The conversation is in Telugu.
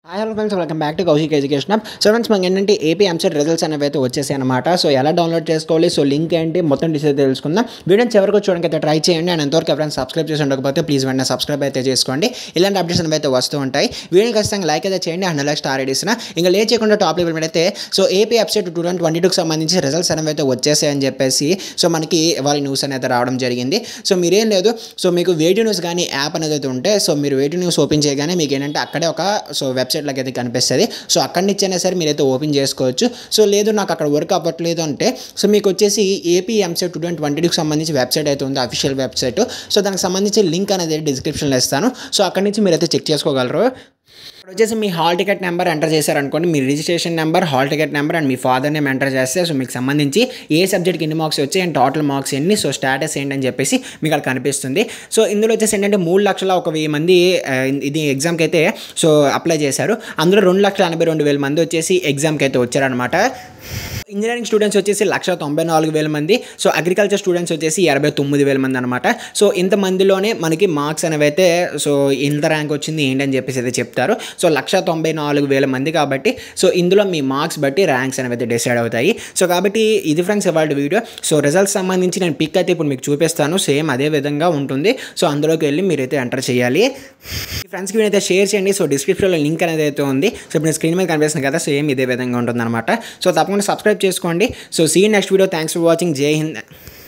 hello friends welcome back to Kaushik education app so friends మనకి ఏంటంటే ఏపీ ఎంసెట్ రిజల్ట్స్ అనేవి అయితే వచ్చేసాయి అనమాట సో ఎలా డౌన్లోడ్ చేసుకోవాలి సో లింక్ ఏంటి మొత్తం డిసైడ్ తెలుసుకుందాం వీడియోని చివరికి చూడడానికి అయితే ట్రై చేయండి అండ్ ఎంతవరకు ఎవరైనా సబ్స్క్రైబ్ చేసి ఉండకపోతే ప్లీజ్ వెంటనే సబ్స్క్రైబ్ అయితే చేసుకోండి ఇలాంటి అప్డేట్స్ అనేవి అయితే వస్తూ ఉంటాయి వీడియోని ఖచ్చితంగా లైక్ అయితే చేయండి అండ్ అలాగే స్టార్ ఇస్తున్నా ఇంకా లేట్ చేయకుండా టాప్ లెవెల్ మీద అయితే so AP website two thousand twenty టూకి సంబంధించి రిజల్ట్స్ అనేవి అయితే వచ్చేసాయని చెప్పేసి సో మనకి వాళ్ళ న్యూస్ అనేది రావడం జరిగింది సో మీరేం లేదు సో మీకు వేటి న్యూస్ కానీ యాప్ అనేది అయితే ఉంటే సో మీరు వేటి న్యూస్ ఓపెన్ చేయగానే మీకు ఏంటంటే అక్కడే ఒక సో వెబ్సైట్లోకి అయితే కనిపిస్తుంది సో అక్కడి నుంచి అయినా సరే మీరైతే ఓపెన్ చేసుకోవచ్చు సో లేదు నాకు అక్కడ వర్క్ అవ్వట్లేదు అంటే సో మీకు వచ్చేసి AP EAMCET two thousand twenty టూకి సంబంధించి వెబ్సైట్ అయితే ఉంది అఫీషియల్ వెబ్సైట్ సో దానికి సంబంధించి లింక్ అనేది డిస్క్రిప్షన్లో ఇస్తాను సో అక్కడి నుంచి మీరైతే చెక్ చేసుకోగలరు ఇప్పుడు వచ్చేసి మీ హాల్ టికెట్ నెంబర్ ఎంటర్ చేశారనుకోండి మీ registration number hall ticket number and మీ ఫాదర్ నేమ్ ఎంటర్ చేస్తే సో మీకు సంబంధించి ఏ సబ్జెక్ట్కి ఎన్ని మార్క్స్ వచ్చాయి అండ్ టోటల్ మార్క్స్ ఎన్ని సో స్టాటస్ ఏంటని చెప్పేసి మీకు అక్కడ కనిపిస్తుంది సో ఇందులో వచ్చేసి ఏంటంటే మూడు లక్షల ఒక వెయ్యి మంది ఆ, ఇది ఎగ్జామ్కి అయితే సో అప్లై చేశారు అందులో రెండు లక్షల ఎనభై రెండు వేల మంది వచ్చేసి ఎగ్జామ్కి అయితే వచ్చారనమాట ఇంజనీరింగ్ స్టూడెంట్స్ వచ్చేసి లక్ష తొంభై నాలుగు వేల మంది సో అగ్రికల్చర్ స్టూడెంట్స్ వచ్చేసి ఎనభై తొమ్మిది వేల మంది అనమాట సో ఇంతమందిలోనే మనకి మార్క్స్ అనేవి అయితే సో ఇంత ర్యాంక్ వచ్చింది ఏంటని చెప్పేసి అయితే చెప్తారు సో లక్ష తొంభై నాలుగు వేల మంది కాబట్టి సో ఇందులో మీ మార్క్స్ బట్టి ర్యాంక్స్ అనేవి అయితే డిసైడ్ అవుతాయి సో కాబట్టి ఇది ఫ్రెండ్స్ ఇవాళ వీడియో సో రిజల్ట్స్ సంబంధించి నేను పిక్ అయితే ఇప్పుడు మీకు చూపిస్తాను సేమ్ అదే విధంగా ఉంటుంది సో అందులోకి వెళ్ళి మీరైతే ఎంటర్ చేయాలి ఫ్రెండ్స్కి అయితే షేర్ చేయండి సో డిస్క్రిప్షన్లో లింక్ అనేది అయితే ఉంది సో ఇప్పుడు స్క్రీన్ మీద కనిపిస్తుంది కదా సేమ్ ఇదే విధంగా ఉంటుంది అనమాట సో తప్పకుండా సబ్స్క్రైబ్ చేసుకోండి so see next video thanks for watching Jai Hind